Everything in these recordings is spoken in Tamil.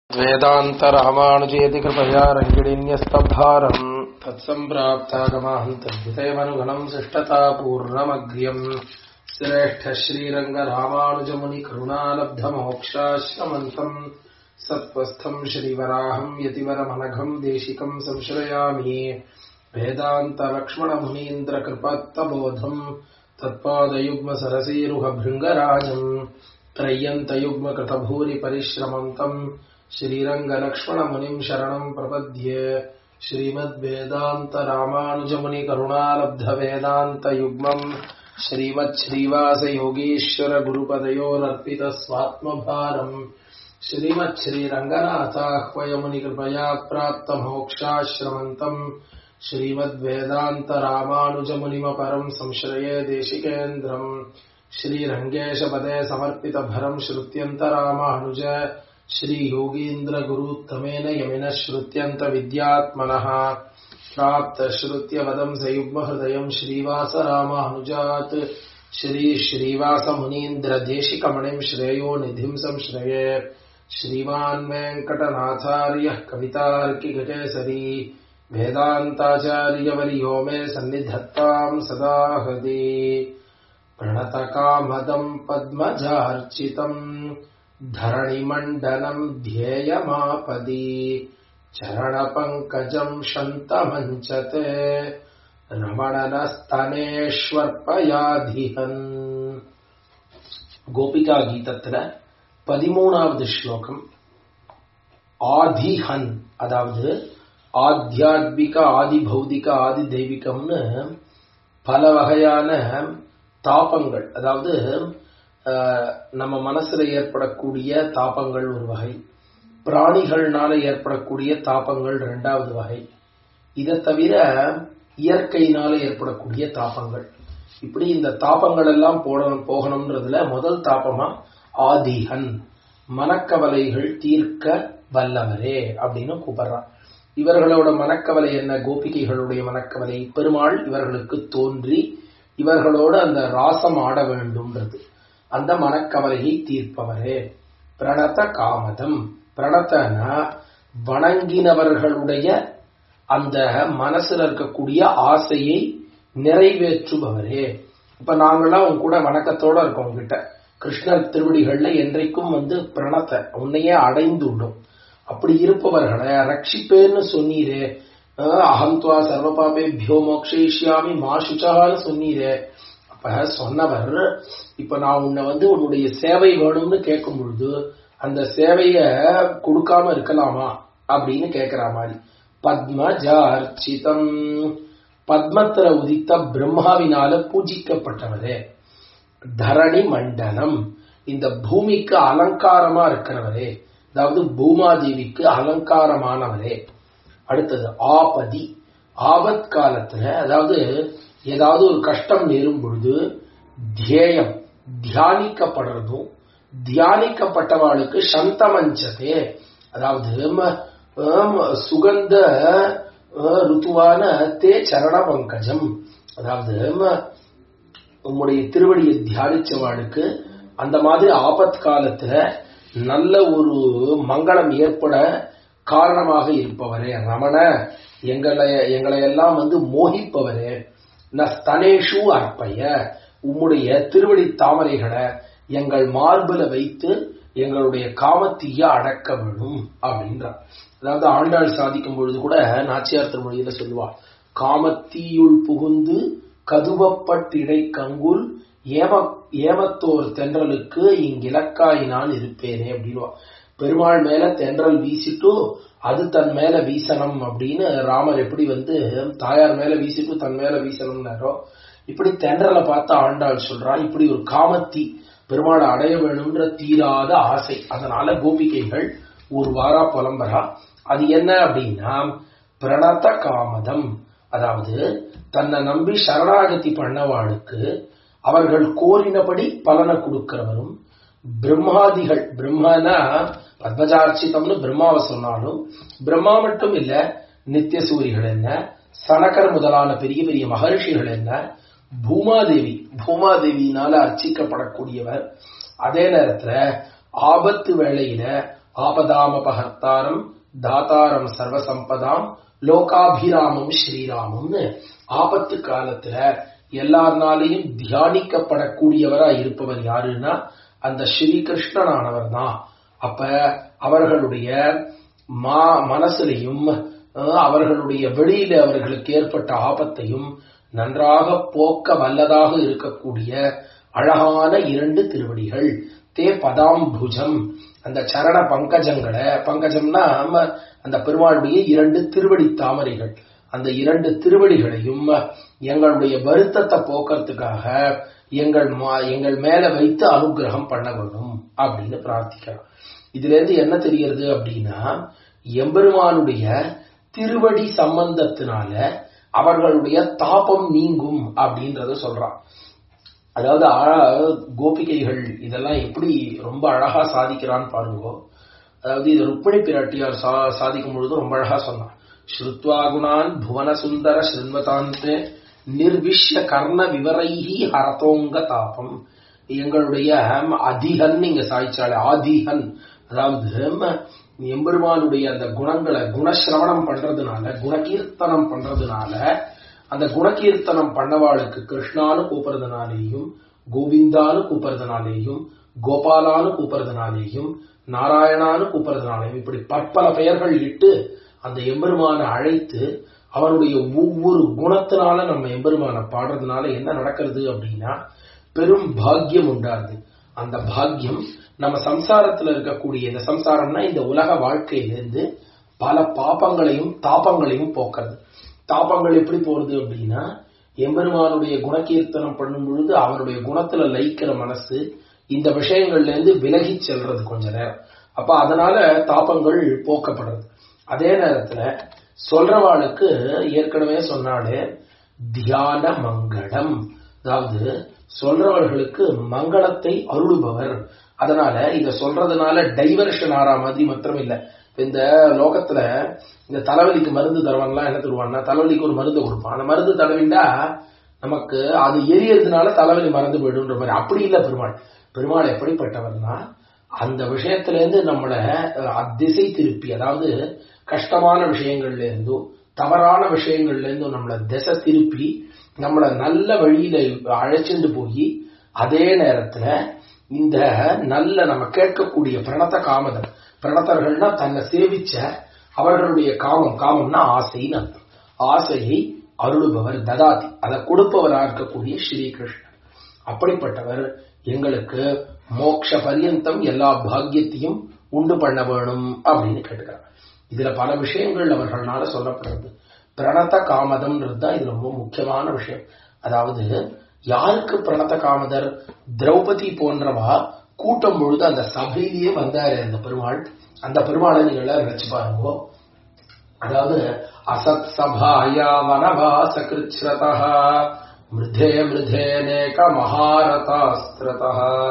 वेदान्तरामानुजेति कृपया रङ्गिणीन्यस्तभारम् तत्सम्प्राप्तागमाहम् तद्वितयमनुगणम् शिष्टतापूर्णमग्र्यम् श्रेष्ठ श्रीरङ्गरामानुजमुनिकरुणालब्धमोक्षाश्रमन्तम् सत्त्वस्थम् श्रीवराहम् यतिवरमनघम् देशिकम् संश्रयामि वेदान्तलक्ष्मणमुनीन्द्रकृपत्तबोधम् तत्पादयुग्मसरसीरुहभृङ्गराजम् त्रय्यन्तयुग्मकृतभूरिपरिश्रमन्तम् श्रीरङ्गलक्ष्मणमुनिम् शरणम् प्रपद्ये श्रीमद्वेदान्तरामानुजमुनिकरुणालब्धवेदान्तयुग्मम् श्रीमच्छ्रीवासयोगीश्वरगुरुपदयोरर्पितस्वात्मभारम् श्रीमच्छ्रीरङ्गनाथाह्वयमुनिकृपया प्राप्तमोक्षाश्रमन्तम् श्रीमद्वेदान्तरामानुजमुनिमपरम् संश्रये देशिकेन्द्रम् श्रीरङ्गेशपदे समर्पितभरम् श्रुत्यन्तरामानुज श्रीयोगीन्द्रगुरुत्तमेन यमिनः श्रुत्यन्तविद्यात्मनः प्राप्तश्रुत्यवदम् सयुग्महृदयम् श्रीवासरामानुजात् श्रीश्रीवासमुनीन्द्रदेशिकमणिम् श्रेयो निधिम् संश्रये श्रीमान् वेङ्कटनाथार्यः कवितार्किककेसरी वेदान्ताचार्यवर्यो मे सन्निधत्ताम् सदा हृदि प्रणतकामदम् पद्मजार्चितम् धरणिमण्डलम् ध्येयमापदि चरणपङ्कजम् शन्तमञ्चते ரமணனஸ்தனேஸ்வர்பயாதிஹன் கோபிகா கீதத்துல பதிமூணாவது ஸ்லோகம் ஆதிஹன் அதாவது ஆத்தியாத்மிக ஆதி பௌதிக ஆதி தெய்வீகம்னு பல வகையான தாபங்கள் அதாவது நம்ம மனசுல ஏற்படக்கூடிய தாபங்கள் ஒரு வகை பிராணிகள்னால ஏற்படக்கூடிய தாபங்கள் இரண்டாவது வகை இதை தவிர இயற்கையினால ஏற்படக்கூடிய தாபங்கள் இப்படி இந்த தாபங்கள் எல்லாம் போடணும் போகணும்ன்றதுல முதல் தாபமா ஆதிஹன் மனக்கவலைகள் தீர்க்க வல்லவரே அப்படின்னு கூப்பிடுறான் இவர்களோட மனக்கவலை என்ன கோபிகைகளுடைய மனக்கவலை பெருமாள் இவர்களுக்கு தோன்றி இவர்களோடு அந்த ராசம் ஆட வேண்டும்ன்றது அந்த மனக்கவலையை தீர்ப்பவரே பிரணத காமதம் பிரணத்தனா வணங்கினவர்களுடைய அந்த மனசுல இருக்கக்கூடிய ஆசையை நிறைவேற்றுபவரே இப்ப நாங்களாம் உங்க கூட வணக்கத்தோட இருக்கோம் உங்ககிட்ட கிருஷ்ணர் திருவடிகள்ல என்றைக்கும் வந்து பிரணத்தை உன்னையே அடைந்துள்ளோம் அப்படி இருப்பவர்களை ரட்சிப்பேன்னு சொன்னீரே அகம்துவா சர்வபாபேபியோ மோக்ஷயிஷ்யாமி மா சுச்சான்னு சொன்னீரே அப்ப சொன்னவர் இப்ப நான் உன்னை வந்து உன்னுடைய சேவை வேணும்னு கேட்கும் பொழுது அந்த சேவைய கொடுக்காம இருக்கலாமா அப்படின்னு கேக்குற மாதிரி பத்மஜார்ச்சிதம் பத்மத்துல உதித்த பிரம்மாவினால பூஜிக்கப்பட்டவரே தரணி மண்டலம் இந்த பூமிக்கு அலங்காரமா இருக்கிறவரே அதாவது பூமாதேவிக்கு அலங்காரமானவரே அடுத்தது ஆபதி ஆபத் காலத்துல அதாவது ஏதாவது ஒரு கஷ்டம் நேரும் பொழுது தியேயம் தியானிக்கப்படுறதும் தியானிக்கப்பட்டவாளுக்கு சந்தமஞ்சதே அதாவது சுகந்த ருத்துவான தே சரண பங்கஜம் அதாவது உம்முடைய திருவடியை தியானிச்சவாளுக்கு அந்த மாதிரி ஆபத் காலத்துல நல்ல ஒரு மங்களம் ஏற்பட காரணமாக இருப்பவரே ரமண எங்களை எங்களை எல்லாம் வந்து மோகிப்பவரே ஸ்தனேஷு அர்ப்பய உம்முடைய திருவடி தாமரைகளை எங்கள் மார்புல வைத்து எங்களுடைய காமத்தீய அடக்க வேணும் அப்படின்றார் அதாவது ஆண்டாள் சாதிக்கும் பொழுது கூட நாச்சியார் திருமொழியில சொல்லுவா காமத்தீயுள் புகுந்து கதுவப்பட்டிடை கங்குல் ஏம ஏமத்தோர் தென்றலுக்கு இங்கிலக்காய் நான் இருப்பேனே அப்படின்வா பெருமாள் மேல தென்றல் வீசிட்டு அது தன் மேல வீசணும் அப்படின்னு ராமர் எப்படி வந்து தாயார் மேல வீசிட்டு தன் மேல வீசணும்னாரோ இப்படி தென்றலை பார்த்து ஆண்டாள் சொல்றா இப்படி ஒரு காமத்தி பெருமாளை அடைய வேணும்ன்ற தீராத ஆசை அதனால கோபிகைகள் ஒரு வாரா புலம்பரா அது என்ன அப்படின்னா பிரணத காமதம் அதாவது தன்னை நம்பி சரணாகதி பண்ணவாளுக்கு அவர்கள் கோரினபடி பலனை கொடுக்கிறவரும் பிரம்மாதிகள் பிரம்மனா பத்மஜார்ச்சிதம்னு பிரம்மாவை சொன்னாலும் பிரம்மா மட்டும் இல்ல நித்திய சூரிகள் என்ன சனகர் முதலான பெரிய பெரிய மகர்ஷிகள் என்ன பூமாதேவி பூமாதேவியினால அர்ச்சிக்கப்படக்கூடியவர் அதே நேரத்துல ஆபத்து வேளையில ஆபதாமபஹர்த்தாரம் தாத்தாரம் சர்வசம்பதாம் லோகாபிராமம் ஸ்ரீராமம்னு ஆபத்து காலத்துல எல்லாருனாலையும் தியானிக்கப்படக்கூடியவரா இருப்பவர் யாருன்னா அந்த ஸ்ரீகிருஷ்ணனானவர் தான் அப்ப அவர்களுடைய மா மனசுலையும் அஹ், அவர்களுடைய வெளியில அவர்களுக்கு ஏற்பட்ட ஆபத்தையும் நன்றாக போக்க வல்லதாக இருக்கக்கூடிய அழகான இரண்டு திருவடிகள் தே பதாம்புஜம் அந்த சரண பங்கஜங்களை பங்கஜம்னா நம்ம அந்த பெருமாளுடைய இரண்டு திருவடி தாமரைகள் அந்த இரண்டு திருவடிகளையும் எங்களுடைய வருத்தத்தை போக்குறதுக்காக எங்கள் மா- எங்கள் மேல வைத்து அனுகிரகம் பண்ண வேண்டும் அப்படின்னு பிரார்த்திக்கிறோம் இதுல இருந்து என்ன தெரிகிறது அப்படின்னா எம்பெருமானுடைய திருவடி சம்பந்தத்தினால அவர்களுடைய தாபம் நீங்கும் அப்படின்றத சொல்றான் அதாவது அழ- கோபிகைகள் இதெல்லாம் எப்படி ரொம்ப அழகா சாதிக்கிறான்னு பாருங்க அதாவது இது ருக்மிணி பிராட்டியார் சா சாதிக்கும் பொழுது ரொம்ப அழகா சொன்னான் ஸ்ருத்வா குணான் புவன சுந்தர ஸ்ருண்வதாந்தே நிர்விஷ்ய கர்ண விவரைஹி ஹரதோங்க தாபம் எங்களுடைய ஹம், அதிகன் இங்க சாய்ச்சாலே ஆதிகன் அதாவது ஹம், எம்பெருமானுடைய அந்த குணங்களை குணசிரவணம் பண்றதுனால குணகீர்த்தனம் பண்றதுனால அந்த குணகீர்த்தனம் பண்ணவாளுக்கு கிருஷ்ணான்னு கூப்பிடுறதுனாலேயும் கோவிந்தான்னு கூப்பிடுறதுனாலேயும் கோபாலான்னு கூப்பிடுறதுனாலேயும் நாராயணான்னு கூப்பிடுறதுனாலேயும் இப்படி பற்பல பெயர்கள் இட்டு அந்த எம்பெருமானை அழைத்து அவனுடைய ஒவ்வொரு குணத்தினால நம்ம எம்பெருமானை பாடுறதுனால என்ன நடக்கிறது அப்படின்னா பெரும் பாக்கியம் உண்டாருது அந்த பாக்கியம் நம்ம சம்சாரத்துல இருக்கக்கூடிய இந்த சம்சாரம்னா இந்த உலக வாழ்க்கையிலிருந்து பல பாபங்களையும் தாபங்களையும் போக்குறது தாபங்கள் எப்படி போறது அப்படின்னா எம்பெருமானுடைய குணகீர்த்தனம் பண்ணும் பொழுது அவருடைய குணத்துல லயிக்கிற மனசு இந்த விஷயங்கள்ல இருந்து விலகி செல்றது கொஞ்ச நேரம் அப்ப அதனால தாபங்கள் போக்கப்படுறது அதே நேரத்துல சொல்றவாளுக்கு ஏற்கனவே சொன்னாலே தியான மங்களம் அதாவது சொல்றவர்களுக்கு மங்களத்தை அருளுபவர் அதனால இத சொல்றதுனால டைவர்ஷன் ஆறா மாதிரி மாத்திரம் இல்ல இந்த லோகத்துல இந்த தலைவலிக்கு மருந்து தருவான்லாம் என்ன தருவான்னா தலைவலிக்கு ஒரு மருந்து கொடுப்பான் அந்த மருந்து தடவிண்டா நமக்கு அது எரியறதுனால தலைவலி மறந்து போயிடுன்ற மாதிரி அப்படி இல்ல பெருமாள் பெருமாள் எப்படிப்பட்டவர்னா அந்த விஷயத்துல இருந்து நம்மள அஹ், திசை திருப்பி அதாவது கஷ்டமான விஷயங்கள்ல இருந்தும் தவறான விஷயங்கள்ல இருந்தும் நம்மள திசை திருப்பி நம்மள நல்ல வழியில அழைச்சிட்டு போய் அதே நேரத்துல இந்த நல்ல நம்ம கேட்கக்கூடிய பிரணத்த காமதம் பிரணத்தர்கள்னா தன்னை சேவிச்ச அவர்களுடைய காமம் காமம்னா ஆசைன்னு அர்த்தம் ஆசையை அருளுபவர் ததாதி அதை கொடுப்பவராக இருக்கக்கூடிய ஸ்ரீகிருஷ்ணன் அப்படிப்பட்டவர் எங்களுக்கு மோட்ச பரியந்தம் எல்லா பாக்கியத்தையும் உண்டு பண்ண வேணும் அப்படின்னு கேட்டுக்கிறார் இதுல பல விஷயங்கள் அவர்களால சொல்லப்படுறது பிரணத காமதம்ன்றது தான் இது ரொம்ப முக்கியமான விஷயம் அதாவது யாருக்கு பிரணத காமதர் திரௌபதி போன்றவா கூட்டம் பொழுது அந்த சபையிலேயே வந்தாரு அந்த பெருமாள் அந்த பெருமாளை நீங்க எல்லாம் நினைச்சு பாருங்க அதாவது அசத் சபாயா வனவாச கிருச்ரதா மிருதே மிருதேனேக மகாரதாஸ்திரதா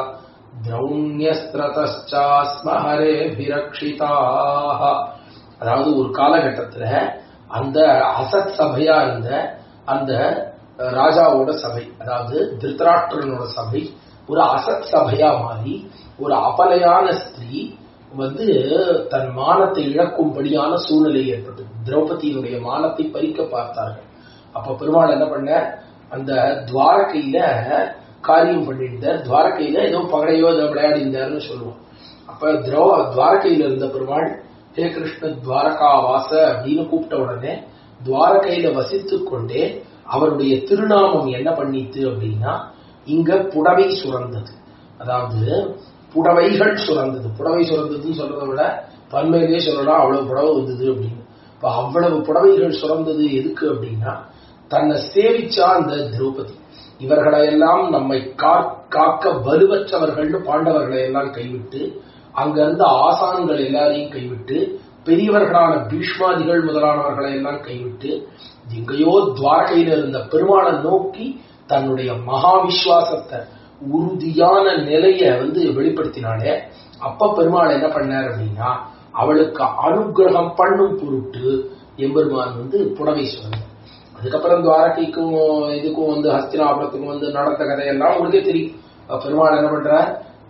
திரௌண்யஸ்திரதாஸ்ம ஹரேபிரக்ஷிதாக அதாவது ஒரு காலகட்டத்துல அந்த அசத் சபையா இருந்த அந்த ராஜாவோட சபை அதாவது திருத்தராஷ்டிரனோட சபை ஒரு அசத் சபையா மாறி ஒரு அபலையான ஸ்திரீ வந்து தன் மானத்தை இழக்கும்படியான சூழ்நிலை ஏற்பட்டது திரௌபதியினுடைய மானத்தை பறிக்க பார்த்தார்கள் அப்ப பெருமாள் என்ன பண்ண அந்த துவாரகையில காரியம் பண்ணியிருந்த துவாரகையில ஏதோ பகடையோ ஏதோ விளையாடிந்தார்னு சொல்லுவோம் அப்ப திரௌ துவாரகையில இருந்த பெருமாள் ஹே கிருஷ்ண துவாரகா வாச அப்படின்னு கூப்பிட்ட உடனே துவாரகையில வசித்துக் கொண்டே அவருடைய திருநாமம் என்ன பண்ணித்து அப்படின்னா இங்க புடவை சுரந்தது அதாவது புடவைகள் சுரந்தது புடவை சுரந்ததுன்னு சொல்றதை விட பன்மையிலே சொல்லலாம் அவ்வளவு புடவை வந்தது அப்படின்னு இப்ப அவ்வளவு புடவைகள் சுரந்தது எதுக்கு அப்படின்னா தன்னை சேவிச்சா அந்த திரௌபதி இவர்களை எல்லாம் நம்மை கா- காக்க வலுவற்றவர்கள்னு பாண்டவர்களை எல்லாம் கைவிட்டு அங்க இருந்த ஆசான்கள் எல்லாரையும் கைவிட்டு பெரியவர்களான பீஷ்மாதிகள் முதலானவர்களை எல்லாம் கைவிட்டு எங்கேயோ துவாரகையில இருந்த பெருமாளை நோக்கி தன்னுடைய மகா விசுவாசத்தை உறுதியான நிலைய வந்து வெளிப்படுத்தினாலே அப்ப பெருமாள் என்ன பண்ணார் அப்படின்னா அவளுக்கு அனுகிரகம் பண்ணும் பொருட்டு எம்பெருமான் வந்து புடவை சொன்னார் அதுக்கப்புறம் துவாரகைக்கும் இதுக்கும் வந்து ஹஸ்தினாபுரத்துக்கும் வந்து நடந்த கதையெல்லாம் உங்களுக்கே தெரியும் அப்ப பெருமாள் என்ன பண்றார்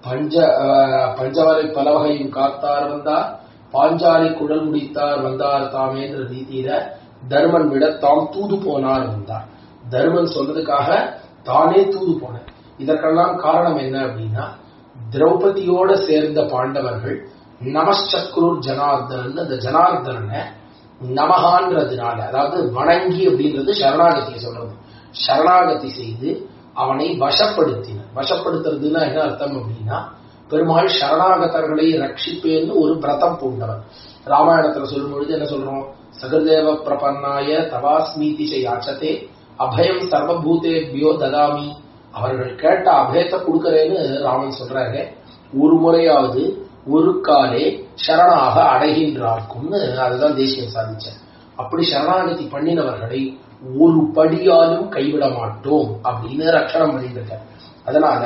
பஞ்ச அஹ், பஞ்சவரை பலவகையும் காத்தார் வந்தார் பாஞ்சாலை குடல் முடித்தார் வந்தார் தாமேன்ற ரீதியில தர்மன் விட தாம் தூது போனார் வந்தார் தர்மன் சொல்றதுக்காக தானே தூது போனார் இதற்கெல்லாம் காரணம் என்ன அப்படின்னா திரௌபதியோட சேர்ந்த பாண்டவர்கள் நமச்சக்ரூர் ஜனார்தனன் அந்த ஜனார்தனனை நமகான்றதுனால அதாவது வணங்கி அப்படின்றது சரணாகதியை சொல்றது சரணாகதி செய்து அவனை வசப்படுத்தினர் வசப்படுத்துறதுன்னா என்ன அர்த்தம் அப்படின்னா பெருமாள் சரணாகதர்களை ரட்சிப்பேன்னு ஒரு விரதம் பூண்டவர் ராமாயணத்துல சொல்லும் பொழுது என்ன சொல்றோம் சகதேவ பிரபன்னாய தவாஸ்மீதி யாச்சதே அபயம் சர்வபூதேபியோ ததாமி அவர்கள் கேட்ட அபயத்தை கொடுக்கறேன்னு ராமன் சொல்றாரு ஒரு முறையாவது ஒரு காலே சரணாக அடைகின்றார்க்கும்னு அதுதான் தேசியம் சாதிச்சார் அப்படி சரணாகதி பண்ணினவர்களை ஒரு படியாலும் கைவிட மாட்டோம் அப்படின்னு ரட்சணம் பண்ணிட்டு அதனால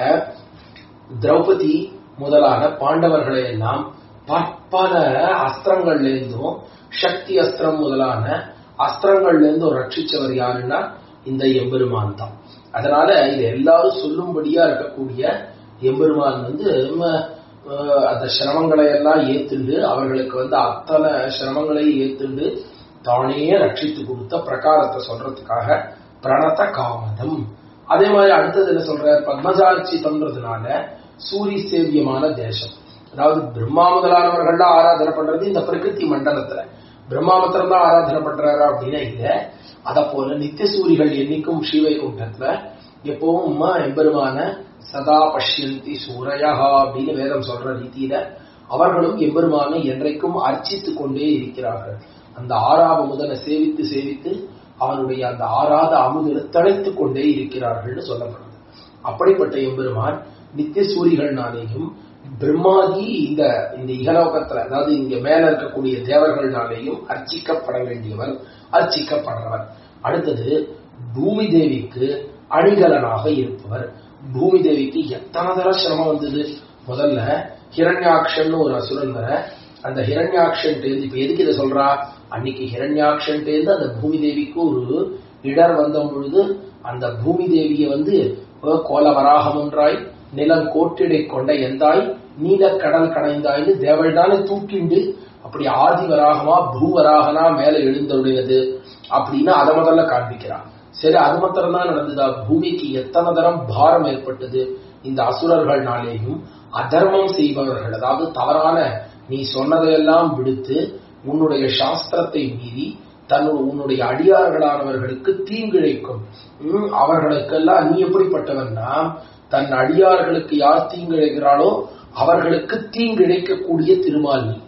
திரௌபதி முதலான பாண்டவர்களை எல்லாம் பற்பல அஸ்திரங்கள்ல இருந்தும் சக்தி அஸ்திரம் முதலான அஸ்திரங்கள்ல இருந்தும் ரட்சிச்சவர் யாருன்னா இந்த எம்பெருமான் தான் அதனால இது எல்லாரும் சொல்லும்படியா இருக்கக்கூடிய எம்பெருமான் வந்து ம, அஹ், அந்த சிரமங்களை எல்லாம் ஏத்துண்டு அவர்களுக்கு வந்து அத்தனை சிரமங்களை ஏத்துண்டு தானே ரட்சித்து கொடுத்த பிரகாரத்தை சொல்றதுக்காக பிரணத காமதம் அதே மாதிரி அடுத்தது என்ன சொல்ற பத்மஜார்ச்சிதம்ன்றதுனால சூரிய சேவியமான தேசம் அதாவது பிரம்மா முதலானவர்கள்லாம் ஆராதனை பண்றது இந்த பிரகிருதி மண்டலத்துல பிரம்மா மாத்திரம் தான் ஆராதனை பண்றாரா அப்படின்னா இல்ல அத போல நித்திய சூரிகள் என்னைக்கும் ஸ்ரீவைகுண்டத்துல எப்பவும் உம்மா எம்பெருமான சதா பஷ்யந்தி சூரையா அப்படின்னு வேதம் சொல்ற ரீதியில அவர்களும் எம்பெருமானை என்றைக்கும் அர்ச்சித்து கொண்டே இருக்கிறார்கள் அந்த ஆறாவ முதல சேவித்து சேவித்து அவனுடைய அந்த ஆறாத அமுதில தழைத்துக் கொண்டே இருக்கிறார்கள்னு சொல்லப்படுது அப்படிப்பட்ட எம்பெருமான் நித்திய சூரிகள்னாலேயும் பிரம்மாதி இந்த இந்த இகலோகத்துல அதாவது இங்க மேல இருக்கக்கூடிய தேவர்கள்னாலேயும் அர்ச்சிக்கப்பட வேண்டியவர் அர்ச்சிக்கப்படுறவர் அடுத்தது பூமி தேவிக்கு அணிகலனாக இருப்பவர் பூமி தேவிக்கு எத்தனை தர சிரமம் வந்தது முதல்ல ஹிரண்யாக்ஷன் ஒரு அசுரன் வர அந்த ஹிரண்யாக்ஷன் தேர்ந்து இப்ப எதுக்கு இதை சொல்றா அன்னைக்கு ஹிரண்யாக்ஷன் தேர்ந்து அந்த பூமி தேவிக்கு ஒரு இடர் வந்த பொழுது அந்த பூமி தேவியை வந்து அஹ், கோல வராகம் ஒன்றாய் நிலம் கோட்டிடை கொண்ட எந்தாய் நீல கடல் கடைந்தாய்னு தேவள்தானே தூக்கிண்டு அப்படி ஆதி வராகமா பூவராகனா மேல எழுந்தருடையது அப்படின்னு அதை முதல்ல காண்பிக்கிறான் சரி அது மாத்திரம் தான் நடந்ததா பூமிக்கு எத்தனை தரம் பாரம் ஏற்பட்டது இந்த அசுரர்கள்னாலேயும் அதர்மம் செய்பவர்கள் அதாவது தவறான நீ சொன்னதையெல்லாம் விடுத்து உன்னுடைய சாஸ்திரத்தை மீறி தன்னுடைய உன்னுடைய அடியார்களானவர்களுக்கு தீங்கிழைக்கும் உம், அவர்களுக்கெல்லாம் நீ எப்படிப்பட்டவன்னா தன் அடியார்களுக்கு யார் தீங்கிழைக்கிறாளோ அவர்களுக்கு தீங்கிழைக்கக்கூடிய திருமால் நீ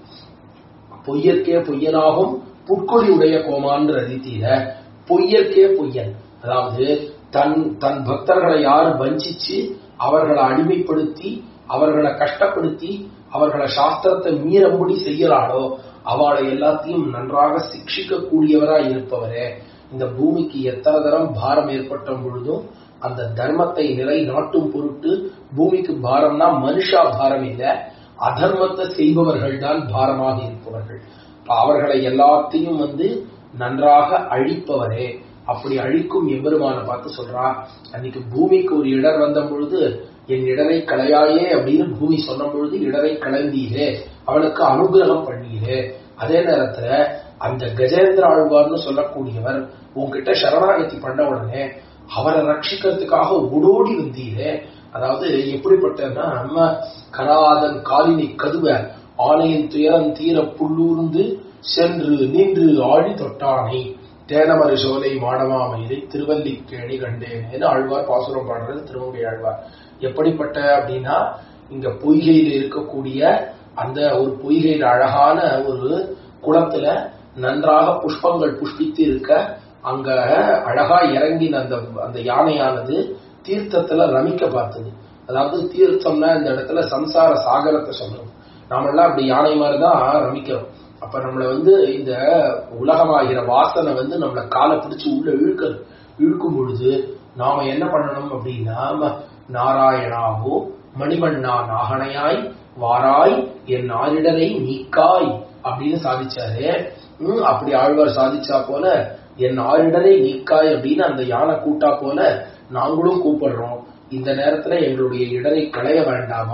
பொய்யற்கே பொய்யனாகும் புட்கொடி உடைய கோமான்ற ரீதியில பொய்யற்கே பொய்யன் அதாவது தன் தன் பக்தர்களை யார் வஞ்சிச்சு அவர்களை அடிமைப்படுத்தி அவர்களை கஷ்டப்படுத்தி அவர்களை சாஸ்திரத்தை மீறம்படி செய்யறாளோ அவளை எல்லாத்தையும் நன்றாக சிக்ஷிக்க கூடியவராய் இருப்பவரே இந்த பூமிக்கு எத்தனை தரம் பாரம் ஏற்பட்ட பொழுதும் அந்த தர்மத்தை நிலைநாட்டும் பொருட்டு பூமிக்கு பாரம்னா மனுஷா பாரம் இல்ல அதர்மத்தை செய்பவர்கள் தான் பாரமாக இருப்பவர்கள் அப்ப அவர்களை எல்லாத்தையும் வந்து நன்றாக அழிப்பவரே அப்படி அழிக்கும் எம்பெருமான பார்த்து சொல்றா அன்னைக்கு பூமிக்கு ஒரு இடர் வந்த பொழுது என் இடரை களையாயே அப்படின்னு பூமி சொன்ன பொழுது இடரை களைந்தீரே அவளுக்கு அனுகிரகம் பண்ணீரே அதே நேரத்துல அந்த கஜேந்திர ஆழ்வார்னு சொல்லக்கூடியவர் உன்கிட்ட சரணாகதி பண்ண உடனே அவரை ரட்சிக்கிறதுக்காக ஓடோடி வந்தீரே அதாவது எப்படிப்பட்டன்னா நம்ம கராதன் காலினி கதுவ ஆணையின் துயரம் தீர புல்லூர்ந்து சென்று நின்று ஆழி தொட்டானை தேனமரு சோலை மாடமாமயிலை திருவல்லிக்கேணி கண்டேனேன்னு ஆழ்வார் பாசுரம் பாடுறது திருவங்கை ஆழ்வார் எப்படிப்பட்ட அப்படின்னா இங்க பொய்கையில் இருக்கக்கூடிய அந்த ஒரு பொய்கையில் அழகான ஒரு குளத்துல நன்றாக புஷ்பங்கள் புஷ்பித்து இருக்க அங்க அழகா இறங்கின அந்த அந்த யானையானது தீர்த்தத்துல ரமிக்க பார்த்தது அதாவது தீர்த்தம்னா இந்த இடத்துல சம்சார சாகரத்தை சொல்றோம் நாமெல்லாம் அப்படி யானை மாதிரிதான் ரமிக்கிறோம் அப்ப நம்மள வந்து இந்த உலகமாகிற வாசனை வந்து நம்மள காலை பிடிச்சு உள்ள இழுக்கிறது இழுக்கும் பொழுது நாம என்ன பண்ணணும் அப்படின்னா ம- நாராயணாவோ மணிவண்ணா நாகனையாய் வாராய் என் நாரிடரை நீக்காய் அப்படின்னு சாதிச்சாரு ம், அப்படி ஆழ்வார் சாதிச்சா போல என் ஆரிடரை நீக்காய் அப்படின்னு அந்த யானை கூட்டா போல நாங்களும் கூப்பிடுறோம் இந்த நேரத்துல எங்களுடைய இடரை களைய வேண்டாமா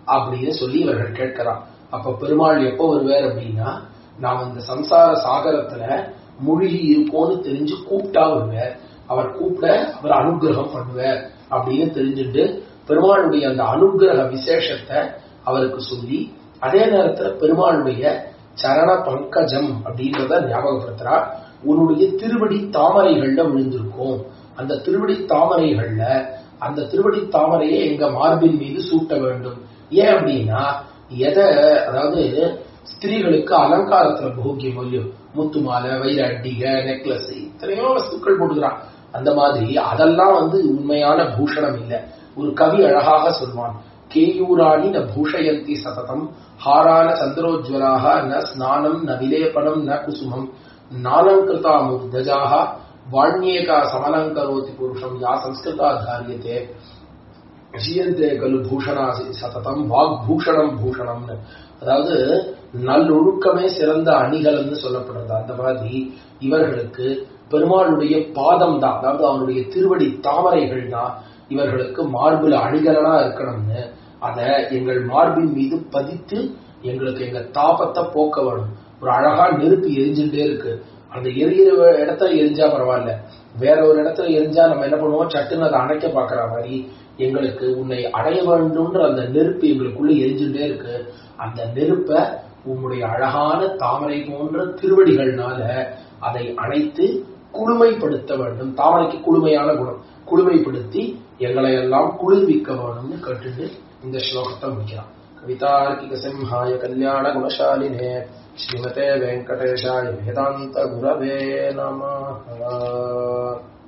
அப்படின்னு சொல்லி இவர்கள் கேட்கிறான் அப்ப பெருமாள் எப்போ வருவார் அப்படின்னா நாம் இந்த சம்சார சாகரத்துல மூழ்கி இருக்கோம்னு தெரிஞ்சு கூப்பிட்டா வருவார் அவர் கூப்பிட அவர் அனுகிரகம் பண்ணுவார் அப்படின்னு தெரிஞ்சுட்டு பெருமாளுடைய அந்த அனுகிரக விசேஷத்தை அவருக்கு சொல்லி அதே நேரத்துல பெருமாளுடைய சரண பங்கஜம் அப்படின்றத ஞாபகப்படுத்துறார் உன்னுடைய திருவடி தாமரைகள்ல விழுந்திருக்கும் அந்த திருவடி தாமரைகள்ல அந்த திருவடி தாமரையை எங்க மார்பின் மீது சூட்ட வேண்டும் ஏன் அப்படின்னா எதை அதாவது ஸ்திரீகளுக்கு அலங்காரத்துல போகியம் இல்லையோ முத்து மாலை வைர அட்டிக நெக்லஸ் இத்தனையோ வஸ்துக்கள் போட்டுக்கிறான் அந்த மாதிரி அதெல்லாம் வந்து உண்மையான பூஷணம் இல்ல ஒரு கவி அழகாக சொல்வான் கேயூராணி ந பூஷயந்தி சததம் ஹாரான சந்திரோஜ்வலாக ந ஸ்நானம் ந விலேபனம் ந குசுமம் நாலங்கிருதா முக்தஜாக வாண்யேகா சமலங்கரோதி புருஷம் யா சம்ஸ்கிருதா தாரியத்தே ஜீயந்தே கலு பூஷணாசி சததம் வாக் பூஷணம் பூஷணம்னு அதாவது நல்லொழுக்கமே சிறந்த அணிகலன்னு சொல்லப்படுறது அந்த மாதிரி இவர்களுக்கு பெருமாளுடைய பாதம் தான் அதாவது அவருடைய திருவடி தாமரைகள் தான் இவர்களுக்கு மார்புல அணிகலனா இருக்கணும்னு அத எங்கள் மார்பின் மீது பதித்து எங்களுக்கு எங்க தாபத்தை போக்க வேணும் ஒரு அழகா நெருப்பு எரிஞ்சுட்டே இருக்கு அந்த எரியிற இடத்துல எரிஞ்சா பரவாயில்ல வேற ஒரு இடத்துல எரிஞ்சா நம்ம என்ன பண்ணுவோம் சட்டுன்னு அதை அணைக்க பாக்குற மாதிரி எங்களுக்கு உன்னை அடைய வேண்டும்ன்ற அந்த நெருப்பு எங்களுக்குள்ள எரிஞ்சுட்டே இருக்கு அந்த நெருப்பை உன்னுடைய அழகான தாமரை போன்ற திருவடிகள்னால அதை அணைத்து குளுமைப்படுத்த வேண்டும் தாமரைக்கு குளுமையான குணம் குளுமைப்படுத்தி எங்களை எல்லாம் குளிர்விக்க வேணும்னு கேட்டுட்டு இந்த ஸ்லோகத்தை முடிக்கிறான் கவிதார்க்கிக சிம்ஹாய கல்யாண குணசாலினே ஸ்ரீமதே வெங்கடேஷாய வேதாந்த குரவே நம